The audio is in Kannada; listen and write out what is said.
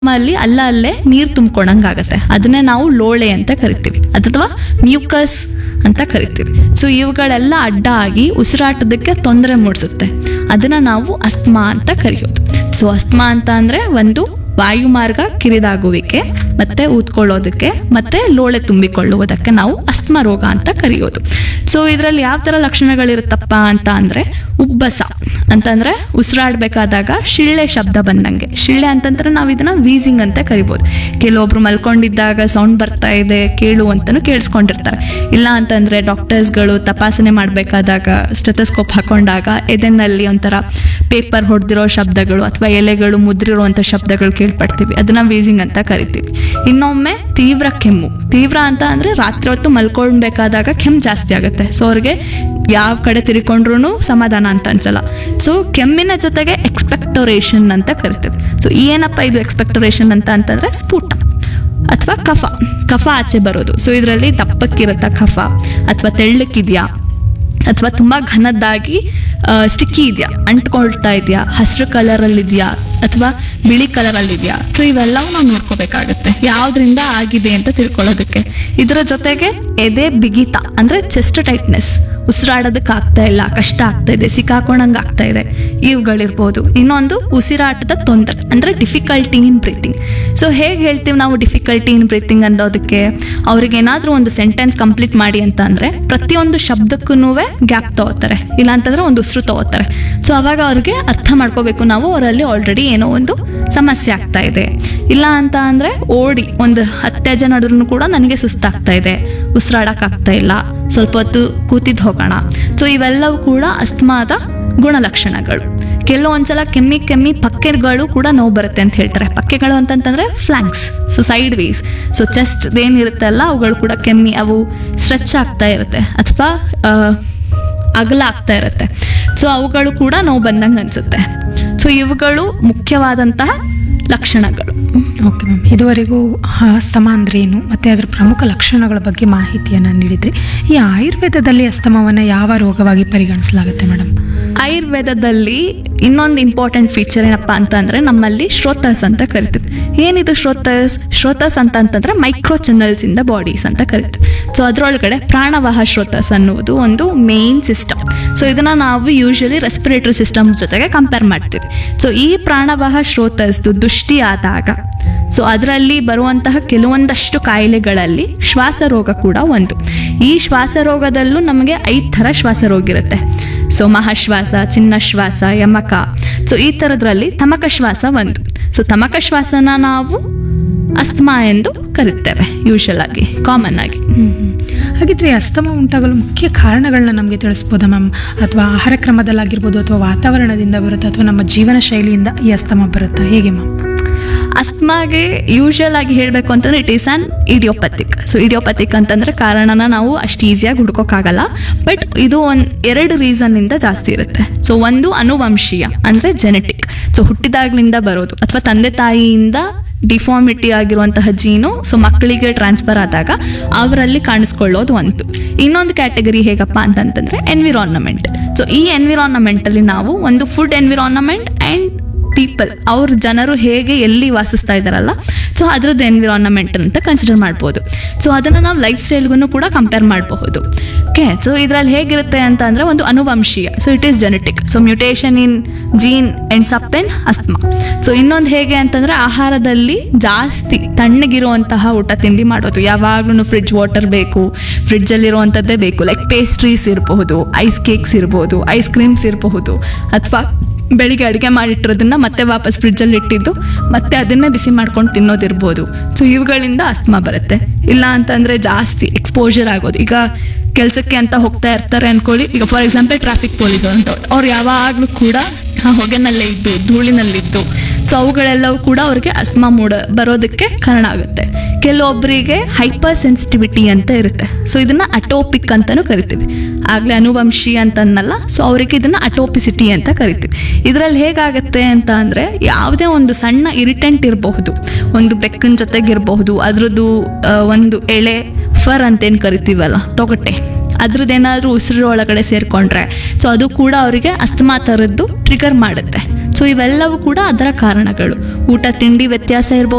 ಅಲ್ಲಿ ಅಲ್ಲ ಅಲ್ಲೇ ನೀರು ತುಂಬ್ಕೊಂಡಂಗಾಗತ್ತೆ ಅದನ್ನೇ ನಾವು ಲೋಳೆ ಅಂತ ಕರಿತೀವಿ ಅಥವಾ ಮ್ಯೂಕಸ್ ಅಂತ ಕರಿತೀವಿ ಸೊ ಇವುಗಳೆಲ್ಲ ಅಡ್ಡ ಆಗಿ ಉಸಿರಾಟದಕ್ಕೆ ತೊಂದರೆ ಮೂಡಿಸುತ್ತೆ ಅದನ್ನ ನಾವು ಅಸ್ತಮಾ ಅಂತ ಕರೆಯೋದು ಸೊ ಅಸ್ತಮಾ ಅಂತ ಅಂದ್ರೆ ಒಂದು ವಾಯುಮಾರ್ಗ ಕಿರಿದಾಗುವಿಕೆ ಮತ್ತೆ ಊದ್ಕೊಳ್ಳೋದಕ್ಕೆ ಮತ್ತೆ ಲೋಳೆ ತುಂಬಿಕೊಳ್ಳುವುದಕ್ಕೆ ನಾವು ಅಸ್ತಮ ರೋಗ ಅಂತ ಕರೆಯೋದು ಸೊ ಇದರಲ್ಲಿ ಯಾವ ಥರ ಲಕ್ಷಣಗಳಿರುತ್ತಪ್ಪ ಅಂತ ಅಂದ್ರೆ ಉಬ್ಬಸ ಅಂತಂದ್ರೆ ಉಸಿರಾಡ್ಬೇಕಾದಾಗ ಶಿಳ್ಳೆ ಶಬ್ದ ಬಂದಂಗೆ ಶಿಳ್ಳೆ ಅಂತಂದ್ರೆ ನಾವು ಇದನ್ನ ವೀಸಿಂಗ್ ಅಂತ ಕರಿಬೋದು ಕೆಲವೊಬ್ರು ಮಲ್ಕೊಂಡಿದ್ದಾಗ ಸೌಂಡ್ ಬರ್ತಾ ಇದೆ ಕೇಳು ಅಂತಾನು ಕೇಳಿಸ್ಕೊಂಡಿರ್ತಾರೆ ಇಲ್ಲ ಅಂತಂದ್ರೆ ಡಾಕ್ಟರ್ಸ್ಗಳು ತಪಾಸಣೆ ಮಾಡಬೇಕಾದಾಗ ಸ್ಟೆಥೋಸ್ಕೋಪ್ ಹಾಕೊಂಡಾಗ ಎದೆನಲ್ಲಿ ಒಂಥರ ಪೇಪರ್ ಹೊಡೆದಿರೋ ಶಬ್ದಗಳು ಅಥವಾ ಎಲೆಗಳು ಮುದ್ರಿರುವಂಥ ಶಬ್ದಗಳು ಕೇಳ್ಪಡ್ತೀವಿ ಅದನ್ನ ವೀಸಿಂಗ್ ಅಂತ ಕರಿತೀವಿ ಇನ್ನೊಮ್ಮೆ ತೀವ್ರ ಕೆಮ್ಮು ತೀವ್ರ ಅಂತ ಅಂದ್ರೆ ರಾತ್ರಿ ಹೊತ್ತು ಮಲ್ಕೊಳ್ಬೇಕಾದಾಗ ಕೆಮ್ಮು ಜಾಸ್ತಿ ಆಗುತ್ತೆ ಸೊ ಅವ್ರಿಗೆ ಯಾವ ಕಡೆ ತಿರ್ಕೊಂಡ್ರು ಸಮಾಧಾನ ಅಂತ ಅನ್ಸಲ್ಲ ಸೊ ಕೆಮ್ಮಿನ ಜೊತೆಗೆ ಎಕ್ಸ್ಪೆಕ್ಟೋರೇಷನ್ ಅಂತ ಕರಿತೀವಿ ಸೊ ಏನಪ್ಪ ಇದು ಎಕ್ಸ್ಪೆಕ್ಟೋರೇಷನ್ ಅಂತ ಅಂತಂದ್ರೆ ಸ್ಫುಟ ಅಥವಾ ಕಫ ಕಫ ಆಚೆ ಬರೋದು ಸೊ ಇದರಲ್ಲಿ ದಪ್ಪಕ್ಕಿರುತ್ತಾ ಕಫ ಅಥವಾ ತೆಳ್ಳಕ್ಕಿದೆಯಾ ಅಥವಾ ತುಂಬ ಘನದ್ದಾಗಿ ಸ್ಟಿಕ್ಕಿ ಇದೆಯಾ ಅಂಟ್ಕೊಳ್ತಾ ಇದೆಯಾ ಹಸಿರು ಕಲರಲ್ಲಿ ಇದೆಯಾ ಅಥವಾ ಬಿಳಿ ಕಲರಲ್ಲಿ ಇದೆಯಾ ಸೊ ಇವೆಲ್ಲವೂ ನಾವು ನೋಡ್ಕೋಬೇಕಾಗತ್ತೆ ಯಾವ್ದ್ರಿಂದ ಆಗಿದೆ ಅಂತ ತಿಳ್ಕೊಳ್ಳೋದಕ್ಕೆ ಇದರ ಜೊತೆಗೆ ಎದೆ ಬಿಗಿತ ಅಂದ್ರೆ ಚೆಸ್ಟ್ ಟೈಟ್ನೆಸ್ ಉಸಿರಾಡೋದಕ್ಕೆ ಆಗ್ತಾ ಇಲ್ಲ ಕಷ್ಟ ಆಗ್ತಾ ಇದೆ ಸಿಕ್ಕಾಕೊಂಡಂಗೆ ಆಗ್ತಾ ಇದೆ ಇವುಗಳಿರ್ಬೋದು ಇನ್ನೊಂದು ಉಸಿರಾಟದ ತೊಂದರೆ ಅಂದ್ರೆ ಡಿಫಿಕಲ್ಟಿ ಇನ್ ಬ್ರೀತಿಂಗ್ ಸೊ ಹೇಗೆ ಹೇಳ್ತೀವಿ ನಾವು ಡಿಫಿಕಲ್ಟಿ ಇನ್ ಬ್ರೀತಿಂಗ್ ಅನ್ನೋದಕ್ಕೆ ಅವ್ರಿಗೆ ಏನಾದರೂ ಒಂದು ಸೆಂಟೆನ್ಸ್ ಕಂಪ್ಲೀಟ್ ಮಾಡಿ ಅಂತ ಅಂದ್ರೆ ಪ್ರತಿಯೊಂದು ಶಬ್ದಕ್ಕೂ ಗ್ಯಾಪ್ ತಗೋತಾರೆ ಇಲ್ಲ ಅಂತಂದ್ರೆ ಒಂದು ಉಸಿರು ತಗೋತಾರೆ ಸೊ ಅವಾಗ ಅವ್ರಿಗೆ ಅರ್ಥ ಮಾಡ್ಕೋಬೇಕು ನಾವು ಅವರಲ್ಲಿ ಆಲ್ರೆಡಿ ಏನೋ ಒಂದು ಸಮಸ್ಯೆ ಆಗ್ತಾ ಇದೆ ಇಲ್ಲ ಅಂತ ಅಂದ್ರೆ ಓಡಿ ಒಂದು ಹತ್ತು ಹೆಜ್ಜೆ ನಡೆದ್ರೂ ಕೂಡ ನನಗೆ ಸುಸ್ತಾಗ್ತಾ ಇದೆ ಉಸಿರಾಡಕ್ ಆಗ್ತಾ ಇಲ್ಲ ಸ್ವಲ್ಪ ಹೊತ್ತು ಕೂತಿದ್ದು ಹೋಗೋಣ ಸೊ ಇವೆಲ್ಲವೂ ಕೂಡ ಅಸ್ತಮಾದ ಗುಣಲಕ್ಷಣಗಳು ಕೆಲವೊಂದ್ಸಲ ಕೆಮ್ಮಿ ಕೆಮ್ಮಿ ಪಕ್ಕೆಗಳು ಕೂಡ ನೋವು ಬರುತ್ತೆ ಅಂತ ಹೇಳ್ತಾರೆ ಪಕ್ಕೆಗಳು ಅಂತಂತಂದ್ರೆ flanks so sideways so chest ಏನಿರುತ್ತೆ ಅಲ್ಲ ಅವುಗಳು ಕೂಡ ಕೆಮ್ಮಿ ಅವು ಸ್ಟ್ರೆಚ್ ಆಗ್ತಾ ಇರುತ್ತೆ ಅಥವಾ ಅಗಲ ಆಗ್ತಾ ಇರುತ್ತೆ ಸೊ ಅವುಗಳು ಕೂಡ ನೋವು ಬಂದಂಗೆ ಅನ್ಸುತ್ತೆ ಸೊ ಇವುಗಳು ಮುಖ್ಯವಾದಂತಹ ಲಕ್ಷಣಗಳು ಓಕೆ ಮ್ಯಾಮ್ ಇದುವರೆಗೂ ಅಸ್ತಮ ಅಂದ್ರೆ ಏನು ಮತ್ತು ಅದರ ಪ್ರಮುಖ ಲಕ್ಷಣಗಳ ಬಗ್ಗೆ ಮಾಹಿತಿಯನ್ನು ನೀಡಿದ್ರಿ ಈ ಆಯುರ್ವೇದದಲ್ಲಿ ಅಸ್ತಮವನ್ನು ಯಾವ ರೋಗವಾಗಿ ಪರಿಗಣಿಸಲಾಗುತ್ತೆ ಮೇಡಮ್ ಆಯುರ್ವೇದದಲ್ಲಿ ಇನ್ನೊಂದು ಇಂಪಾರ್ಟೆಂಟ್ ಫೀಚರ್ ಏನಪ್ಪ ಅಂತ ಅಂದ್ರೆ ನಮ್ಮಲ್ಲಿ ಶ್ರೋತಸ್ ಅಂತ ಕರಿತೀವಿ ಏನಿದು ಶ್ರೋತಸ್ ಶ್ರೋತಸ್ ಅಂತ ಅಂತಂದ್ರೆ ಮೈಕ್ರೋ ಚಾನಲ್ಸ್ ಇಂದ ಬಾಡೀಸ್ ಅಂತ ಕರಿತೀವಿ ಸೊ ಅದರೊಳಗಡೆ ಪ್ರಾಣವಾಹ ಶ್ರೋತಸ್ ಅನ್ನುವುದು ಒಂದು ಮೇನ್ ಸಿಸ್ಟಮ್ ಸೊ ಇದನ್ನ ನಾವು ಯೂಶಲಿ ರೆಸ್ಪಿರೇಟರಿ ಸಿಸ್ಟಮ್ ಜೊತೆಗೆ ಕಂಪೇರ್ ಮಾಡ್ತೀವಿ ಸೊ ಈ ಪ್ರಾಣವಾಹ ಶ್ರೋತಸ್ದು ದೃಷ್ಟಿ ಆದಾಗ ಸೊ ಅದರಲ್ಲಿ ಬರುವಂತಹ ಕೆಲವೊಂದಷ್ಟು ಕಾಯಿಲೆಗಳಲ್ಲಿ ಶ್ವಾಸರೋಗ ಕೂಡ ಒಂದು ಈ ಶ್ವಾಸರೋಗದಲ್ಲೂ ನಮಗೆ ಐದು ಥರ ಶ್ವಾಸರೋಗ ಇರುತ್ತೆ ಸೊ ಮಹಾಶ್ವಾಸ ಚಿನ್ನ ಶ್ವಾಸ ಯಮಕ ಸೊ ಈ ಥರದ್ರಲ್ಲಿ ತಮಕ ಶ್ವಾಸ ಒಂದು ಸೊ ತಮಕ ಶ್ವಾಸನ ನಾವು ಅಸ್ತಮಾ ಎಂದು ಕರಿತೇವೆ ಯೂಶಲ್ ಆಗಿ ಕಾಮನ್ ಆಗಿ ಹಾಗಿದ್ರೆ ಈ ಅಸ್ತಮ ಉಂಟಾಗಲು ಮುಖ್ಯ ಕಾರಣಗಳನ್ನ ನಮಗೆ ತಿಳಿಸ್ಬೋದಾ ಮ್ಯಾಮ್ ಅಥವಾ ಆಹಾರ ಕ್ರಮದಲ್ಲಾಗಿರ್ಬೋದು ಅಥವಾ ವಾತಾವರಣದಿಂದ ಬರುತ್ತಾ ಅಥವಾ ನಮ್ಮ ಜೀವನ ಶೈಲಿಯಿಂದ ಈ ಅಸ್ತಮ ಬರುತ್ತಾ ಹೇಗೆ ಮ್ಯಾಮ್ ಅಸ್ಮಾಗೆ ಯೂಶಲ್ ಆಗಿ ಹೇಳಬೇಕು ಅಂತಂದ್ರೆ it is an idiopathic so idiopathic ಅಂತಂದ್ರೆ ಕಾರಣನ ನಾವು ಅಷ್ಟು ಈಸಿಯಾಗಿ ಹುಡ್ಕೋಕ್ಕಾಗಲ್ಲ ಬಟ್ ಇದು ಒಂದು ಎರಡು ರೀಸನ್ ಇಂದ ಜಾಸ್ತಿ ಇರುತ್ತೆ ಸೊ ಒಂದು ಅನುವಂಶೀಯ ಅಂದ್ರೆ ಜೆನೆಟಿಕ್ ಸೊ ಹುಟ್ಟಿದಾಗ್ಲಿಂದ ಬರೋದು ಅಥವಾ ತಂದೆ ತಾಯಿಯಿಂದ ಡಿಫಾರ್ಮಿಟಿ ಆಗಿರುವಂತಹ ಜೀನು ಸೊ ಮಕ್ಕಳಿಗೆ ಟ್ರಾನ್ಸ್ಫರ್ ಆದಾಗ ಅವರಲ್ಲಿ ಕಾಣಿಸ್ಕೊಳ್ಳೋದು ಒಂದು ಇನ್ನೊಂದು ಕ್ಯಾಟಗರಿ ಹೇಗಪ್ಪ ಅಂತಂತಂದ್ರೆ ಎನ್ವಿರಾನ್ಮೆಂಟ್ ಸೊ ಈ ಎನ್ವಿರಾನ್ಮೆಂಟ್ ಅಲ್ಲಿ ನಾವು ಒಂದು ಫುಡ್ ಎನ್ವಿರಾನ್ಮೆಂಟ್ ಅಂಡ್ ಪೀಪಲ್ ಅವ್ರ ಜನರು ಹೇಗೆ ಎಲ್ಲಿ ವಾಸಿಸ್ತಾ ಇದ್ದಾರಲ್ಲ ಸೊ ಅದ್ರದ್ದು ಎನ್ವಿರಾನ್ಮೆಂಟ್ ಅಂತ ಕನ್ಸಿಡರ್ ಮಾಡ್ಬೋದು ಸೊ ಅದನ್ನು ನಾವು ಲೈಫ್ ಸ್ಟೈಲ್ಗೂ ಕೂಡ ಕಂಪೇರ್ ಮಾಡಬಹುದು ಓಕೆ ಸೊ ಇದರಲ್ಲಿ ಹೇಗಿರುತ್ತೆ ಅಂತ ಅಂದರೆ ಒಂದು ಅನುವಂಶೀಯ so it is genetic so mutation in gene ends up in asthma so ಇನ್ನೊಂದು ಹೇಗೆ ಅಂತಂದರೆ ಆಹಾರದಲ್ಲಿ ಜಾಸ್ತಿ ತಣ್ಣಗಿರುವಂತಹ ಊಟ ತಿಂಡಿ ಮಾಡೋದು ಯಾವಾಗ್ಲೂ ಫ್ರಿಡ್ಜ್ ವಾಟರ್ ಬೇಕು ಫ್ರಿಡ್ಜಲ್ಲಿರುವಂಥದ್ದೇ ಬೇಕು ಲೈಕ್ ಪೇಸ್ಟ್ರೀಸ್ ಇರಬಹುದು ಐಸ್ ಕೇಕ್ಸ್ ಇರ್ಬೋದು ಐಸ್ ಕ್ರೀಮ್ಸ್ ಇರಬಹುದು ಅಥವಾ ಬೆಳಿಗ್ಗೆ ಅಡುಗೆ ಮಾಡಿಟ್ಟಿರೋದನ್ನ ಮತ್ತೆ ವಾಪಸ್ ಫ್ರಿಡ್ಜಲ್ಲಿ ಇಟ್ಟಿದ್ದು ಮತ್ತೆ ಅದನ್ನೇ ಬಿಸಿ ಮಾಡ್ಕೊಂಡು ತಿನ್ನೋದಿರ್ಬೋದು ಸೊ ಇವುಗಳಿಂದ ಅಸ್ತಮಾ ಬರುತ್ತೆ ಇಲ್ಲ ಅಂತಂದ್ರೆ ಜಾಸ್ತಿ ಎಕ್ಸ್ಪೋಜರ್ ಆಗೋದು ಈಗ ಕೆಲಸಕ್ಕೆ ಅಂತ ಹೋಗ್ತಾ ಇರ್ತಾರೆ ಅನ್ಕೊಳ್ಳಿ ಈಗ ಫಾರ್ ಎಕ್ಸಾಂಪಲ್ ಟ್ರಾಫಿಕ್ ಪೊಲೀಸ್ ಅಂತ ಅವ್ರು ಯಾವಾಗಲೂ ಕೂಡ ಆ ಹೊಗೆನಲ್ಲೇ ಇದ್ದು ಧೂಳಿನಲ್ಲಿದ್ದು ಸೊ ಅವುಗಳೆಲ್ಲವೂ ಕೂಡ ಅವ್ರಿಗೆ ಅಸ್ತಮಾ ಮೂಡ ಬರೋದಕ್ಕೆ ಕಾರಣ ಆಗುತ್ತೆ ಕೆಲವೊಬ್ಬರಿಗೆ ಹೈಪರ್ ಸೆನ್ಸಿಟಿವಿಟಿ ಅಂತ ಇರುತ್ತೆ ಸೊ ಇದನ್ನ ಅಟೋಪಿಕ್ ಅಂತಾನೂ ಕರಿತೀವಿ ಆಗ್ಲೇ ಅನುವಂಶಿ ಅಂತನ್ನಲ್ಲ ಸೊ ಅವರಿಗೆ ಇದನ್ನ ಅಟೋಪಿಸಿಟಿ ಅಂತ ಕರಿತೀವಿ ಇದರಲ್ಲಿ ಹೇಗಾಗತ್ತೆ ಅಂತ ಅಂದ್ರೆ ಯಾವುದೇ ಒಂದು ಸಣ್ಣ ಇರಿಟೆಂಟ್ ಇರಬಹುದು ಒಂದು ಬೆಕ್ಕನ ಜೊತೆಗಿರಬಹುದು ಅದ್ರದ್ದು ಆ, ಒಂದು ಎಳೆ ಫರ್ ಅಂತೇನು ಕರಿತೀವಲ್ಲ ತೊಗಟೆ ಅದ್ರದ್ದೇನಾದ್ರೂ ಉಸಿರು ಒಳಗಡೆ ಸೇರ್ಕೊಂಡ್ರೆ ಸೊ ಅದು ಕೂಡ ಅವರಿಗೆ ಅಸ್ತಮಾ ಥರದ್ದು ಟ್ರಿಗರ್ ಮಾಡುತ್ತೆ ಸೊ ಇವೆಲ್ಲವೂ ಕೂಡ ಅದರ ಕಾರಣಗಳು ಊಟ ತಿಂಡಿ ವ್ಯತ್ಯಾಸ ಇರ್ಬೋದು